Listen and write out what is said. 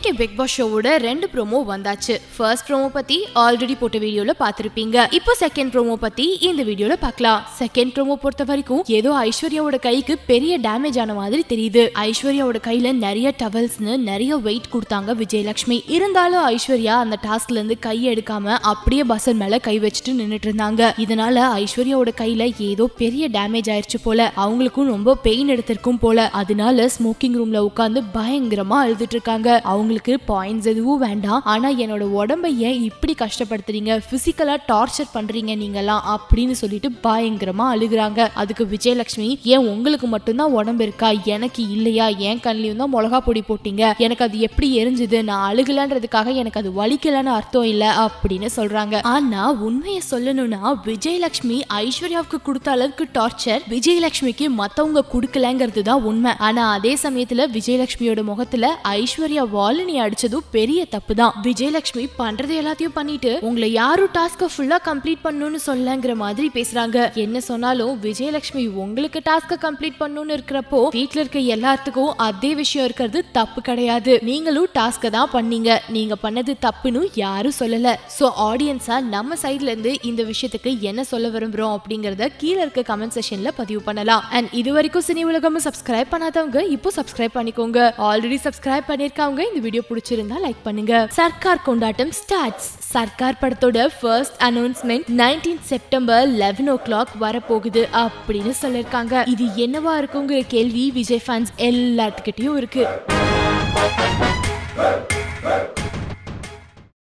இன்னைக்கு big pass ஷோவோட ரெண்டு ப்ரோமோ வந்தாச்சு ஃபர்ஸ்ட் ப்ரோமோ பத்தி ஆல்ரெடி போட்ட வீடியோல பார்த்திருப்பீங்க இப்போ செகண்ட் ப்ரோமோ பத்தி இந்த வீடியோல பார்க்கலாம் செகண்ட் ப்ரோமோ பொறுத்த வரைக்கும் ஏதோ ஐஸ்வர்யாவோட கைக்கு பெரிய டேமேஜ் ஆன மாதிரி தெரியுது ஐஸ்வர்யாவோட கையில நிறைய டவல்ஸ்னு நிறைய வெயிட் கொடுத்தாங்க விஜயலட்சுமி இருந்தாலும் ஐஸ்வர்யா அந்த டாஸ்க்ல இருந்து கை எடுக்காம அப்படியே பஸ்ஸர் மேல கை வச்சுட்டு நின்னுட்டு இருந்தாங்க இதனால ஐஸ்வர்யாவோட கையில ஏதோ பெரிய டேமேஜ் ஆயிருச்சு போல அவங்களுக்கும் ரொம்ப பெயின் எடுத்திருக்கும் போல அதனால ஸ்மோக்கிங் ரூம்ல உட்காந்து பயங்கரமா அழுதுட்டு இருக்காங்க அவங்களுக்கு பாயிண்ட்ஸ் எதுவும் வேண்டாம் ஆனா என்னோட உடம்ப ஏன் இப்படி கஷ்டப்படுத்துறீங்க பிசிக்கலா டார்ச்சர் பண்றீங்க நீங்கலாம் அப்படின்னு சொல்லிட்டு பயங்கரமா அழுகுறாங்க அதுக்கு விஜயலட்சுமி ஏன் உங்களுக்கு மட்டும்தான் உடம்பு இருக்கா எனக்கு இல்லையா என் கண்ணிலையும் தான் மிளகா பொடி போட்டீங்க எனக்கு அது எப்படி எரிஞ்சுது நான் அழுகலன்றதுக்காக எனக்கு அது வலிக்கலன்னு அர்த்தம் இல்ல அப்படின்னு சொல்றாங்க ஆனா உண்மையை சொல்லணும்னா விஜயலட்சுமி ஐஸ்வர்யாவுக்கு கொடுத்த அளவுக்கு டார்ச்சர் விஜயலட்சுமிக்கு மத்தவங்க கொடுக்கலங்கிறது தான் உண்மை ஆனா அதே சமயத்துல விஜயலட்சுமியோட முகத்துல ஐஸ்வர்யா வாலினி அடிச்சதும் பெரிய தப்பு தான் விஜயலட்சுமி பண்றது எல்லாத்தையும் பண்ணிட்டு உங்களை யாரும் டாஸ்க ஃபுல்லா கம்ப்ளீட் பண்ணணும்னு சொல்லங்கிற மாதிரி பேசுறாங்க என்ன சொன்னாலும் விஜயலட்சுமி உங்களுக்கு டாஸ்க கம்ப்ளீட் பண்ணணும்னு இருக்கிறப்போ வீட்ல இருக்க எல்லாத்துக்கும் அதே விஷயம் இருக்கிறது தப்பு கிடையாது நீங்களும் டாஸ்க தான் பண்ணீங்க நீங்க பண்ணது தப்புன்னு யாரும் சொல்லல சோ ஆடியன்ஸா நம்ம சைட்ல இருந்து இந்த விஷயத்துக்கு என்ன சொல்ல விரும்புறோம் அப்படிங்கறத கீழே இருக்க கமெண்ட் செஷன்ல பதிவு பண்ணலாம் அண்ட் இது வரைக்கும் சினி உலகம் சப்ஸ்கிரைப் பண்ணாதவங்க இப்போ சப்ஸ்கிரைப் பண்ணிக்கோங்க ஆல்ரெடி சப்ஸ்கிரைப் பண்ணிருக்கவங்க இந்த வீடியோ பிடிச்சிருந்தா லைக் பண்ணுங்க சர்க்கார் கொண்டாட்டம் ஸ்டார்ட்ஸ் சர்க்கார் படத்தோட first announcement 19 September eleven o'clock வரப்போகுது அப்படின்னு சொல்லியிருக்காங்க இது என்னவா இருக்குங்கிற கேள்வி விஜய் ஃபேன்ஸ் எல்லாத்துக்கிட்டையும் இருக்கு